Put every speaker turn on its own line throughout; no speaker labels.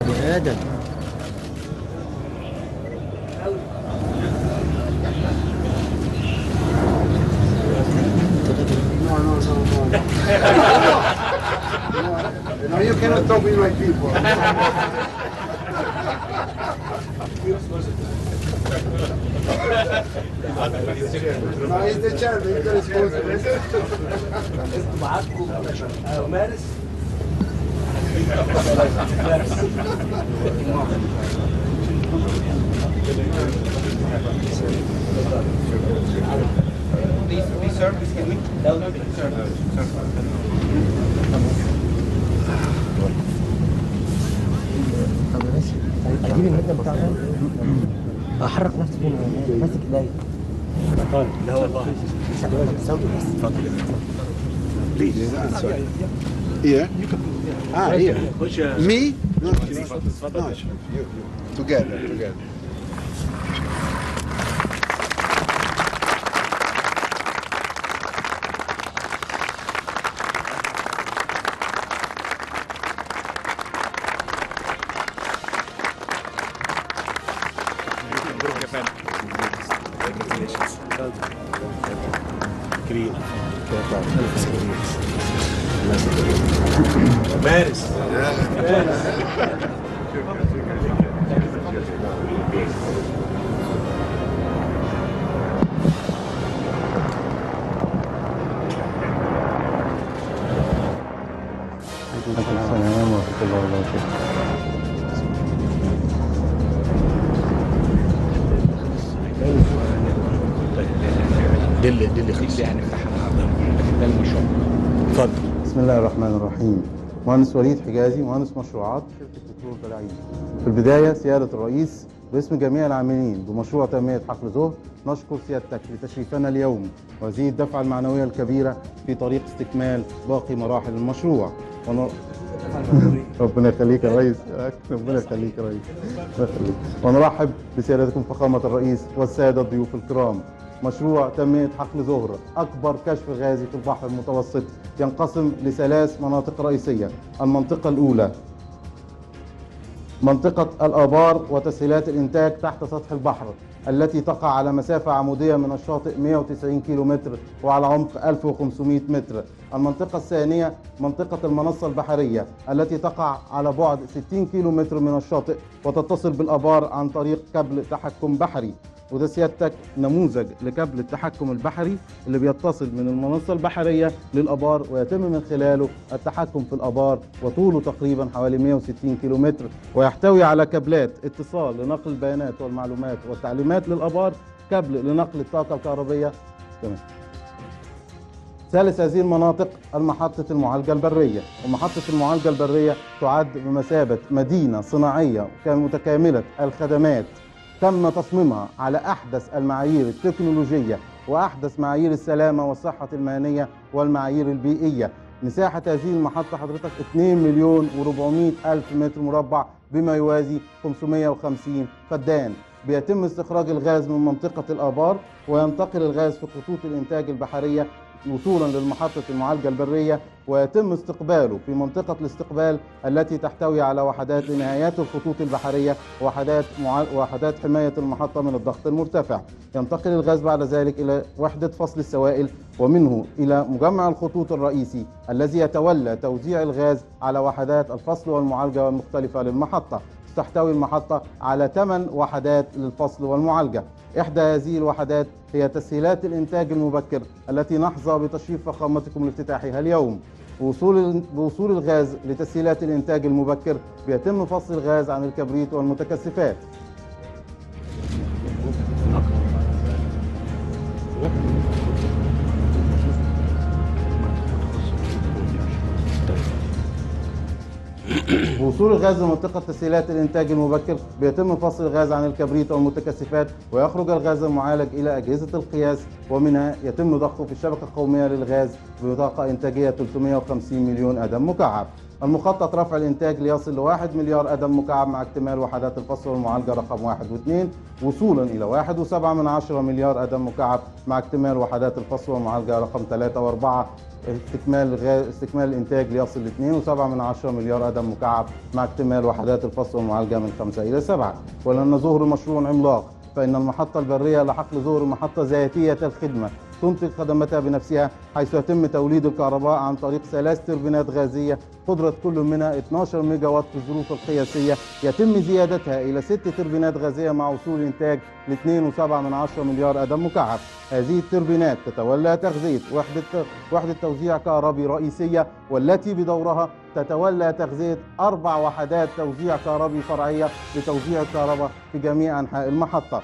ادم
No, no, no, no. No, you cannot talk with my people. No, it's the chairman, he's the responsible.
Please, please, sir, please, can we? Sir,
طب ماشي اجيب الماده بتاعتها احرك نفسي فين ماسك ايدي
لا والله
سوي بس
Here? Ah, here.
خش
Me? No, no, you, you. Together, together.
مارس
السلام ورحمة الله وبركاته
دي اللي دي اللي خلص
يعني فتحها النهارده ده المشروع
اتفضل
بسم الله الرحمن الرحيم مهندس وليد حجازي مهندس مشروعات شركة بترول بلعيد في البداية سيادة الرئيس باسم جميع العاملين بمشروع تنمية حقل زهر نشكر سيادتك لتشريفنا اليوم وهذه الدفعة المعنوية الكبيرة في طريق استكمال باقي مراحل المشروع ون... ربنا يخليك يا ريس ربنا يخليك يا ريس الله يخليك. ونرحب بسيادتكم فخامة الرئيس والسادة الضيوف الكرام مشروع تنمية حقل زهرة أكبر كشف غازي في البحر المتوسط ينقسم لثلاث مناطق رئيسية المنطقة الأولى منطقة الآبار وتسهيلات الإنتاج تحت سطح البحر التي تقع على مسافة عمودية من الشاطئ 190 كيلومتر وعلى عمق 1500 متر المنطقة الثانية منطقة المنصة البحرية التي تقع على بعد 60 كيلومتر من الشاطئ وتتصل بالآبار عن طريق كابل تحكم بحري وده سيادتك نموذج لكابل التحكم البحري اللي بيتصل من المنصة البحرية للآبار ويتم من خلاله التحكم في الآبار وطوله تقريبا حوالي 160 كيلومتر ويحتوي على كابلات اتصال لنقل البيانات والمعلومات والتعليمات للآبار كابل لنقل الطاقة الكهربية تمام ثالث هذه المناطق المحطة المعالجة البرية ومحطة المعالجة البرية تعد بمثابة مدينة صناعية كان متكاملة الخدمات تم تصميمها على أحدث المعايير التكنولوجية وأحدث معايير السلامة والصحة المهنية والمعايير البيئية مساحة هذه المحطة حضرتك 2 مليون و400 ألف متر مربع بما يوازي 550 فدان بيتم استخراج الغاز من منطقة الآبار وينتقل الغاز في خطوط الإنتاج البحرية وصولا للمحطة المعالجة البرية ويتم استقباله في منطقة الاستقبال التي تحتوي على وحدات لنهايات الخطوط البحرية وحدات معال... وحدات حماية المحطة من الضغط المرتفع ينتقل الغاز بعد ذلك إلى وحدة فصل السوائل ومنه إلى مجمع الخطوط الرئيسي الذي يتولى توزيع الغاز على وحدات الفصل والمعالجة المختلفة للمحطة تحتوي المحطة على ثمان وحدات للفصل والمعالجة إحدى هذه الوحدات هي تسهيلات الإنتاج المبكر التي نحظى بتشريف فخامتكم لافتتاحها اليوم بوصول بوصول الغاز لتسهيلات الإنتاج المبكر بيتم فصل الغاز عن الكبريت والمتكثفات بوصول الغاز لمنطقة تسهيلات الإنتاج المبكر بيتم فصل الغاز عن الكبريت والمتكثفات ويخرج الغاز المعالج إلى أجهزة القياس ومنها يتم ضخه في الشبكة القومية للغاز بطاقة إنتاجية 350 مليون قدم مكعب المخطط رفع الإنتاج ليصل لواحد مليار قدم مكعب مع اكتمال وحدات الفصل والمعالجة رقم واحد واثنين وصولا إلى واحد وسبعة من عشرة مليار قدم مكعب مع اكتمال وحدات الفصل والمعالجة رقم ثلاثة وأربعة استكمال غاز استكمال الانتاج ليصل ل 2.7 من عشرة مليار قدم مكعب مع اكتمال وحدات الفصل والمعالجه من 5 الى 7 ولان ظهر مشروع عملاق فان المحطه البريه لحقل ظهر محطه ذاتيه الخدمه تنتج خدماتها بنفسها حيث يتم توليد الكهرباء عن طريق ثلاث توربينات غازيه قدره كل منها 12 ميجا وات في الظروف القياسيه يتم زيادتها الى ست توربينات غازيه مع وصول الانتاج ل 2.7 من عشرة مليار قدم مكعب هذه التوربينات تتولى تغذيه وحده وحده توزيع كهربي رئيسيه والتي بدورها تتولى تغذيه اربع وحدات توزيع كهربي فرعيه لتوزيع الكهرباء في جميع انحاء المحطه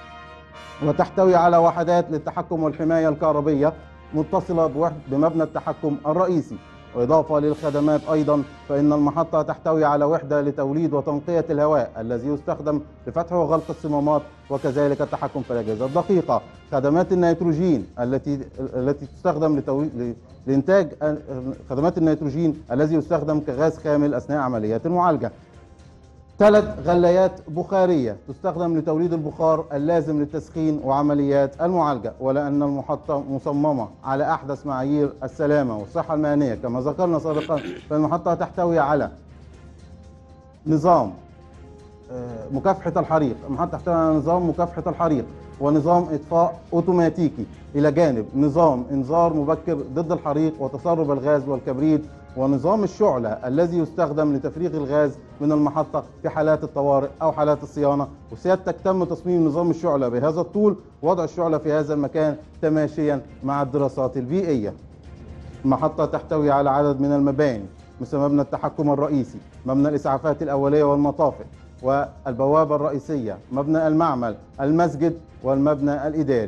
وتحتوي على وحدات للتحكم والحماية الكهربية متصلة بوحد بمبنى التحكم الرئيسي وإضافة للخدمات أيضا فإن المحطة تحتوي على وحدة لتوليد وتنقية الهواء الذي يستخدم لفتح وغلق الصمامات وكذلك التحكم في الأجهزة الدقيقة خدمات النيتروجين التي التي تستخدم لتوليد لإنتاج خدمات النيتروجين الذي يستخدم كغاز خامل أثناء عمليات المعالجة ثلاث غلايات بخارية تستخدم لتوليد البخار اللازم للتسخين وعمليات المعالجة ولأن المحطة مصممة على أحدث معايير السلامة والصحة المهنية كما ذكرنا سابقا فالمحطة تحتوي على نظام آه، مكافحة الحريق المحطة تحتوي على نظام مكافحة الحريق ونظام إطفاء أوتوماتيكي إلى جانب نظام إنذار مبكر ضد الحريق وتسرب الغاز والكبريت ونظام الشعلة الذي يستخدم لتفريغ الغاز من المحطة في حالات الطوارئ أو حالات الصيانة وسيادتك تم تصميم نظام الشعلة بهذا الطول وضع الشعلة في هذا المكان تماشيا مع الدراسات البيئية المحطة تحتوي على عدد من المباني مثل مبنى التحكم الرئيسي مبنى الإسعافات الأولية والمطافئ والبوابة الرئيسية مبنى المعمل المسجد والمبنى الإداري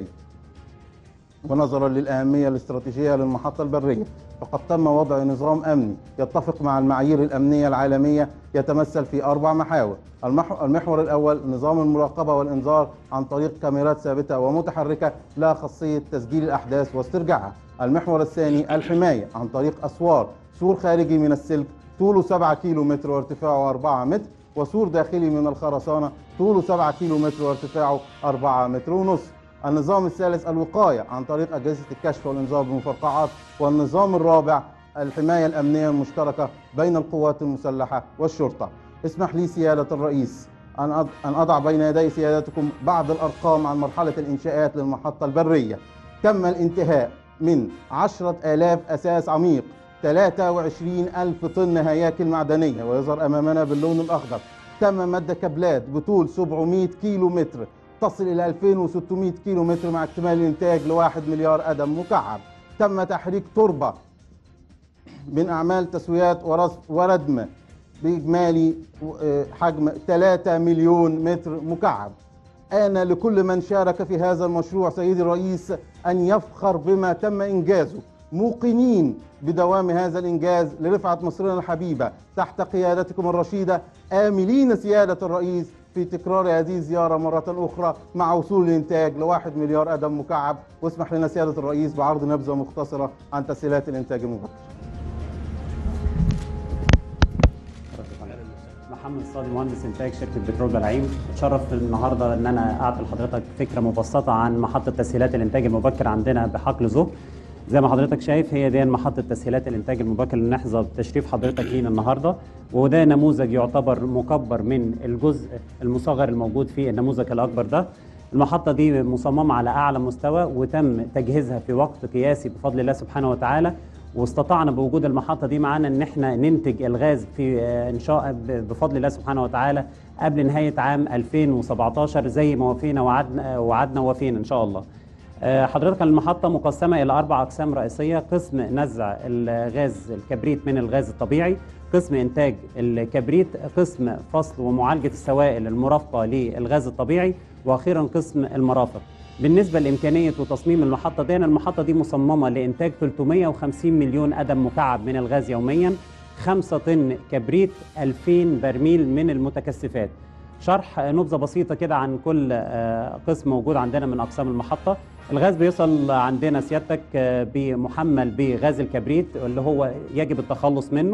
ونظرا للأهمية الاستراتيجية للمحطة البرية فقد تم وضع نظام أمني يتفق مع المعايير الأمنية العالمية يتمثل في أربع محاور المحو- المحور الأول نظام المراقبة والإنذار عن طريق كاميرات ثابتة ومتحركة لها خاصية تسجيل الأحداث واسترجاعها المحور الثاني الحماية عن طريق أسوار سور خارجي من السلك طوله 7 كيلو متر وارتفاعه 4 متر وسور داخلي من الخرسانة طوله 7 كيلو متر وارتفاعه 4 متر ونصف النظام الثالث الوقاية عن طريق أجهزة الكشف والإنذار بالمفرقعات والنظام الرابع الحماية الأمنية المشتركة بين القوات المسلحة والشرطة اسمح لي سيادة الرئيس أن أض- أن أضع بين يدي سيادتكم بعض الأرقام عن مرحلة الإنشاءات للمحطة البرية تم الانتهاء من عشرة آلاف أساس عميق 23 ألف طن هياكل معدنية ويظهر أمامنا باللون الأخضر تم مد كابلات بطول 700 كيلو متر تصل إلى 2600 كيلو متر مع اكتمال الإنتاج لواحد مليار قدم مكعب تم تحريك تربة من أعمال تسويات ورصف وردم بإجمالي آه، حجم 3 مليون متر مكعب آن لكل من شارك في هذا المشروع سيدي الرئيس أن يفخر بما تم إنجازه موقنين بدوام هذا الإنجاز لرفعة مصرنا الحبيبة تحت قيادتكم الرشيدة آملين سيادة الرئيس في تكرار هذه الزيارة مرة أخرى مع وصول الإنتاج لواحد مليار قدم مكعب واسمح لنا سيادة الرئيس بعرض نبذة مختصرة عن تسهيلات الإنتاج المبكر
محمد الصادي مهندس انتاج شركه بترول بلعيم اتشرف النهارده ان انا اعطي لحضرتك فكره مبسطه عن محطه تسهيلات الانتاج المبكر عندنا بحقل زهر زي ما حضرتك شايف هي دي محطه تسهيلات الانتاج المبكر اللي نحظى بتشريف حضرتك لينا النهارده وده نموذج يعتبر مكبر من الجزء المصغر الموجود في النموذج الاكبر ده المحطه دي مصممه على اعلى مستوى وتم تجهيزها في وقت قياسي بفضل الله سبحانه وتعالى واستطعنا بوجود المحطة دي معانا ان احنا ننتج الغاز في آه، انشاء ب- بفضل الله سبحانه وتعالى قبل نهاية عام 2017 زي ما وفينا وعدنا وعدنا وفينا ان شاء الله. آه، حضرتك المحطة مقسمة إلى أربع أقسام رئيسية قسم نزع الغاز الكبريت من الغاز الطبيعي قسم إنتاج الكبريت قسم فصل ومعالجة السوائل المرافقة للغاز الطبيعي وأخيرا قسم المرافق بالنسبة لإمكانية وتصميم المحطة دي المحطة دي مصممة لإنتاج 350 مليون قدم مكعب من الغاز يوميا 5 طن كبريت 2000 برميل من المتكثفات شرح نبذة بسيطة كده عن كل آه، قسم موجود عندنا من أقسام المحطة الغاز بيوصل عندنا سيادتك آه، بمحمل بغاز الكبريت اللي هو يجب التخلص منه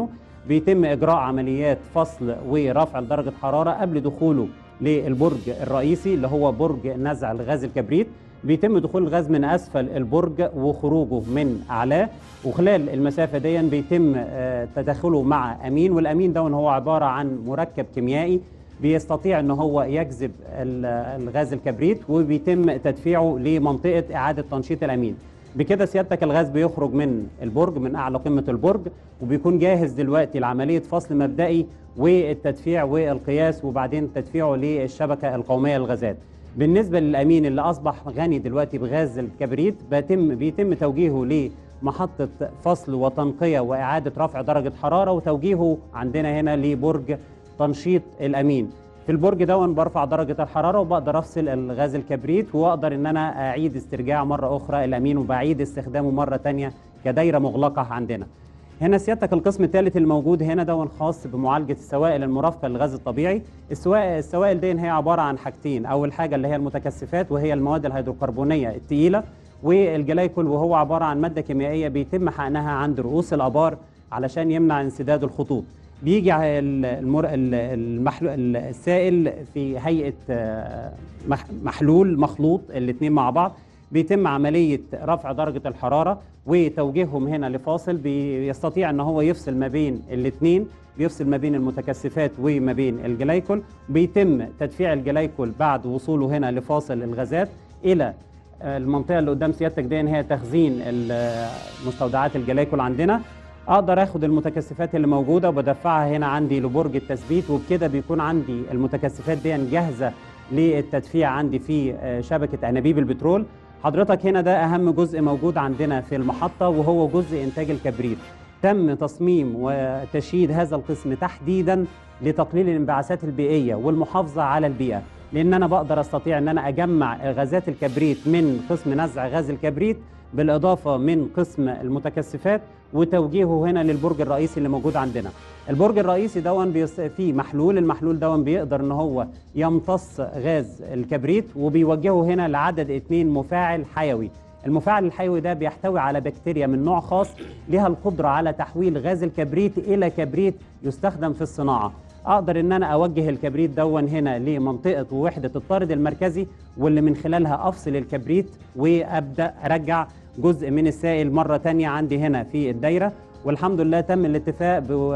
بيتم اجراء عمليات فصل ورفع درجه حراره قبل دخوله للبرج الرئيسي اللي هو برج نزع الغاز الكبريت بيتم دخول الغاز من اسفل البرج وخروجه من اعلاه وخلال المسافه دي بيتم آه، تدخله مع امين والامين ده هو عباره عن مركب كيميائي بيستطيع ان هو يجذب ال- الغاز الكبريت وبيتم تدفيعه لمنطقه اعاده تنشيط الامين بكده سيادتك الغاز بيخرج من البرج من اعلى قمه البرج وبيكون جاهز دلوقتي لعمليه فصل مبدئي والتدفيع والقياس وبعدين تدفيعه للشبكه القوميه للغازات بالنسبه للامين اللي اصبح غني دلوقتي بغاز الكبريت بيتم بيتم توجيهه لمحطه فصل وتنقيه واعاده رفع درجه حراره وتوجيهه عندنا هنا لبرج تنشيط الامين في البرج ده برفع درجه الحراره وبقدر افصل الغاز الكبريت واقدر ان انا اعيد استرجاع مره اخرى الامين وبعيد استخدامه مره تانية كدايره مغلقه عندنا هنا سيادتك القسم الثالث الموجود هنا ده خاص بمعالجه السوائل المرافقه للغاز الطبيعي السوائل السوائل دي هي عباره عن حاجتين اول حاجه اللي هي المتكثفات وهي المواد الهيدروكربونيه الثقيله والجلايكول وهو عباره عن ماده كيميائيه بيتم حقنها عند رؤوس الابار علشان يمنع انسداد الخطوط بيجي ع- ال- المر... ال- المحلو... ال- السائل في هيئه آه، مح- محلول مخلوط الاثنين مع بعض بيتم عمليه رفع درجه الحراره وتوجيههم هنا لفاصل بيستطيع ان هو يفصل ما بين الاثنين بيفصل ما بين المتكثفات وما بين الجلايكول بيتم تدفيع الجلايكول بعد وصوله هنا لفاصل الغازات الى المنطقه اللي قدام سيادتك دي هي تخزين ال- مستودعات الجلايكول عندنا اقدر اخد المتكثفات اللي موجوده وبدفعها هنا عندي لبرج التثبيت وبكده بيكون عندي المتكثفات دي جاهزه للتدفيع عندي في آه، شبكه انابيب البترول حضرتك هنا ده اهم جزء موجود عندنا في المحطه وهو جزء انتاج الكبريت تم تصميم وتشييد هذا القسم تحديدا لتقليل الانبعاثات البيئيه والمحافظه على البيئه لان انا بقدر استطيع ان انا اجمع غازات الكبريت من قسم نزع غاز الكبريت بالاضافه من قسم المتكثفات وتوجيهه هنا للبرج الرئيسي اللي موجود عندنا البرج الرئيسي دون بيص... فيه محلول المحلول دون بيقدر ان هو يمتص غاز الكبريت وبيوجهه هنا لعدد اتنين مفاعل حيوي المفاعل الحيوي ده بيحتوي على بكتيريا من نوع خاص لها القدرة على تحويل غاز الكبريت إلى كبريت يستخدم في الصناعة أقدر إن أنا أوجه الكبريت دون هنا لمنطقة وحدة الطارد المركزي واللي من خلالها أفصل الكبريت وأبدأ أرجع جزء من السائل مرة تانية عندي هنا في الدايرة والحمد لله تم الاتفاق ب-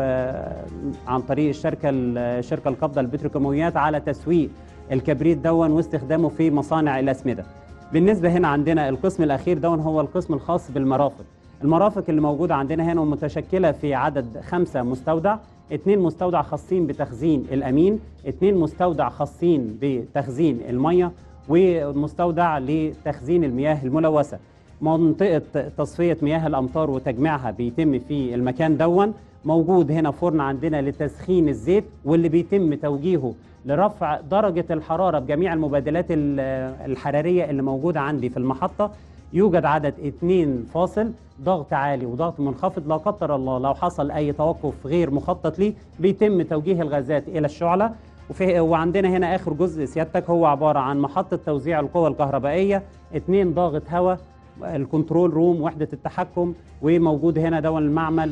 عن طريق الشركة الشركة القابضة للبتروكيماويات على تسويق الكبريت دون واستخدامه في مصانع الأسمدة بالنسبة هنا عندنا القسم الأخير دون هو القسم الخاص بالمرافق المرافق اللي موجودة عندنا هنا متشكلة في عدد خمسة مستودع اثنين مستودع خاصين بتخزين الأمين اثنين مستودع خاصين بتخزين المية ومستودع لتخزين المياه الملوثة منطقة تصفية مياه الأمطار وتجميعها بيتم في المكان دون موجود هنا فرن عندنا لتسخين الزيت واللي بيتم توجيهه لرفع درجة الحرارة بجميع المبادلات ال- الحرارية اللي موجودة عندي في المحطة يوجد عدد اتنين فاصل ضغط عالي وضغط منخفض لا قدر الله لو حصل أي توقف غير مخطط ليه بيتم توجيه الغازات إلى الشعلة وفي وعندنا هنا آخر جزء سيادتك هو عبارة عن محطة توزيع القوى الكهربائية اتنين ضاغط هواء الكنترول روم وحدة التحكم وموجود هنا دون المعمل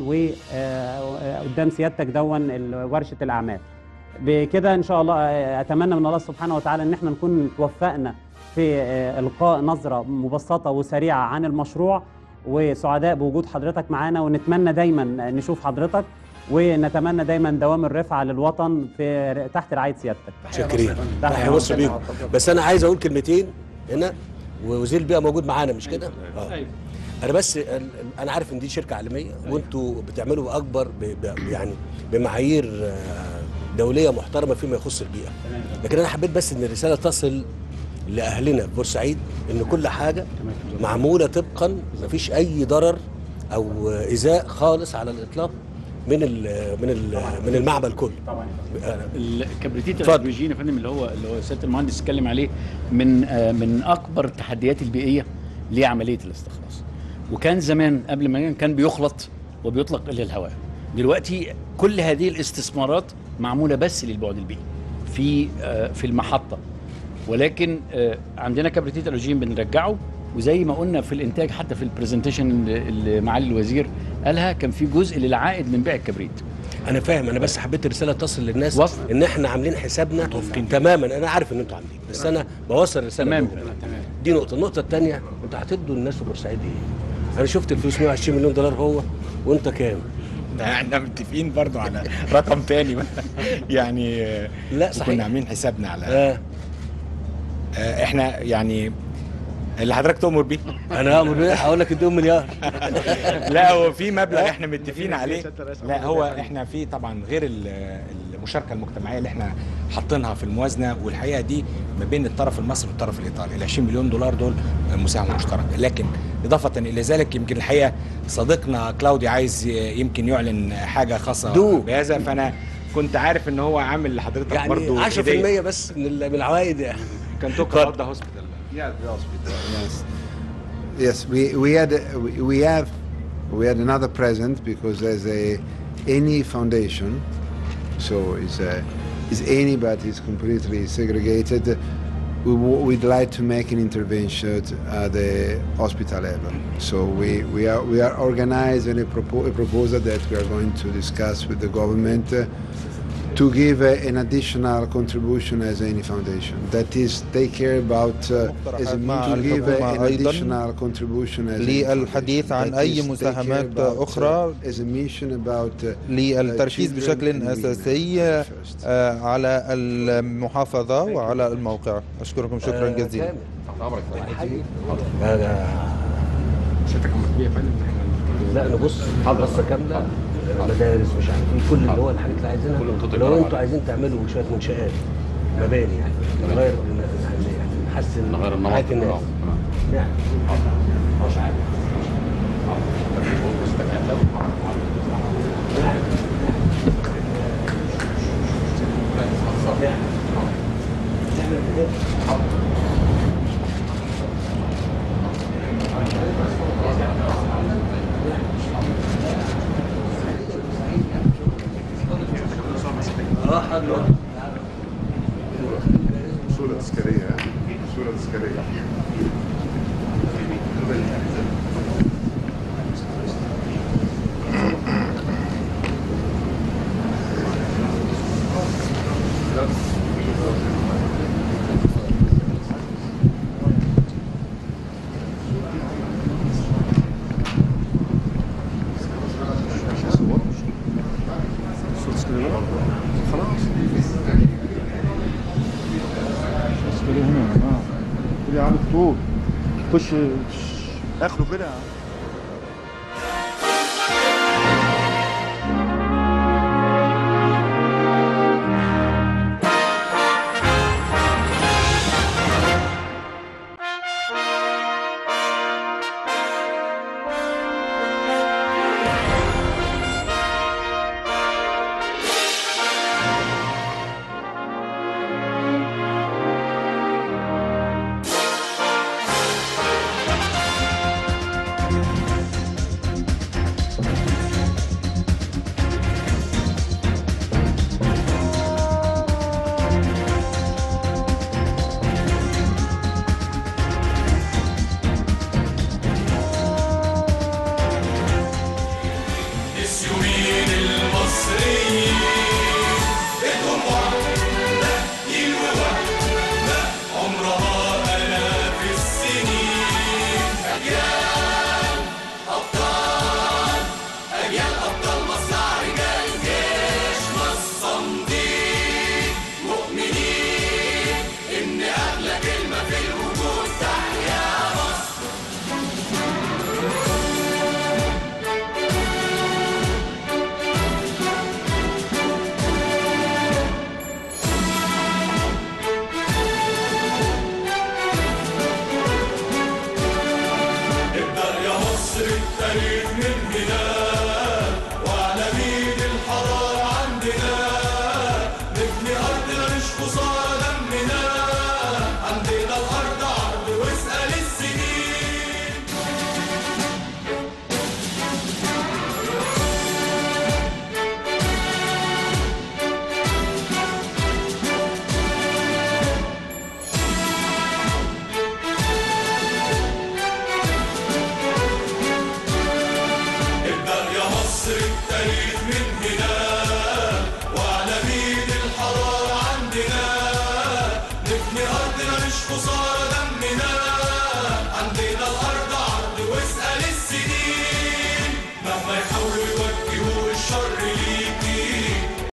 وقدام سيادتك دون ال- ورشة الأعمال بكده إن شاء الله آه، أتمنى من الله سبحانه وتعالى إن احنا نكون توفقنا في آه، إلقاء نظرة مبسطة وسريعة عن المشروع وسعداء بوجود حضرتك معانا ونتمنى دايما نشوف حضرتك ونتمنى دايما دوام الرفعة للوطن في تحت رعاية سيادتك
شاكرين
تحية
تحية مصر بيكم بس انا عايز اقول كلمتين هنا ووزير البيئه موجود معانا مش كده؟ اه انا بس ال- ال- انا عارف ان دي شركه عالميه وانتوا بتعملوا اكبر ب ب يعني بمعايير آه، دوليه محترمه فيما يخص البيئه لكن انا حبيت بس ان الرساله تصل لاهلنا في بورسعيد ان كل حاجه معموله طبقا مفيش اي ضرر او ايذاء خالص على الاطلاق من ال من ال من المعمل كله
طبعا
أنا-
الكبريتيت
اتفضل.
الهيدروجين يا فندم اللي هو اللي هو سياده المهندس اتكلم عليه من آه، من اكبر التحديات البيئيه لعمليه الاستخلاص وكان زمان قبل ما كان بيخلط وبيطلق الى الهواء دلوقتي كل هذه الاستثمارات معموله بس للبعد البيئي في آه، في المحطه ولكن آه، عندنا كبريتيت الهيدروجين بنرجعه وزي ما قلنا في الانتاج حتى في البرزنتيشن اللي اللي معالي الوزير قالها كان في جزء للعائد من بيع الكبريت
انا فاهم انا بس حبيت الرساله تصل للناس
وصل.
ان احنا عاملين حسابنا تماما انا عارف ان انتوا عاملين بس انا بوصل الرساله
تمام
لهم.
تمام
دي نقطه النقطه الثانيه انتوا هتدوا الناس في بورسعيد ايه انا شفت الفلوس 120 مليون دولار هو وانت كام
ده احنا متفقين برضو على رقم تاني يعني آه،
لا
كنا
صحيح
عاملين حسابنا على
آه.
آه، احنا يعني اللي حضرتك تؤمر بيه
انا هامر بيه هقول لك اديهم مليار
لا هو في مبلغ احنا متفقين عليه لا هو احنا في طبعا غير ال- المشاركه المجتمعيه اللي احنا حاطينها في الموازنه والحقيقه دي ما بين الطرف المصري والطرف الايطالي ال 20 مليون دولار دول مساهمه مشتركه لكن اضافه الى ذلك يمكن الحقيقه صديقنا كلاودي عايز ي- يمكن يعلن حاجه خاصه
دو.
بهذا فانا كنت عارف ان هو عامل لحضرتك
يعني
برضو
10%
هدية.
بس من ال- من العوائد يعني
كان توكل ابدا هوسبيتال
Yeah, the hospital. Yes. Yes, we, we had we, we have we had another present because there's a any foundation, so it's a it's any but it's completely segregated. We, w- we'd like to make an intervention at the hospital level. So we, we are we are organizing a, propo- a proposal that we are going to discuss with the government. uh, to give uh, an additional contribution as any foundation. That is, take care about uh, as a
مع
to give uh,
الحكومة
an
أيضاً
additional contribution as any
للحديث
foundation.
عن
That
أي
is, take care
مساهمات
about, uh,
أخرى
as a mission about uh,
للتركيز
children
بشكل
and women
أساسي
first.
آه، على المحافظة وعلى الموقع أشكركم شكرا جزيلا
لا نبص بصه كامله مدارس مش عارف ايه كل اللي هو الحاجات اللي عايزينها لو انتوا عايزين تعملوا شويه منشآت مباني يعني نغير يعني نحسن
نغير النمط
حياه الناس يعني
صورة تذكارية صورة تذكارية
يا عم طول خش اخره كده
حصان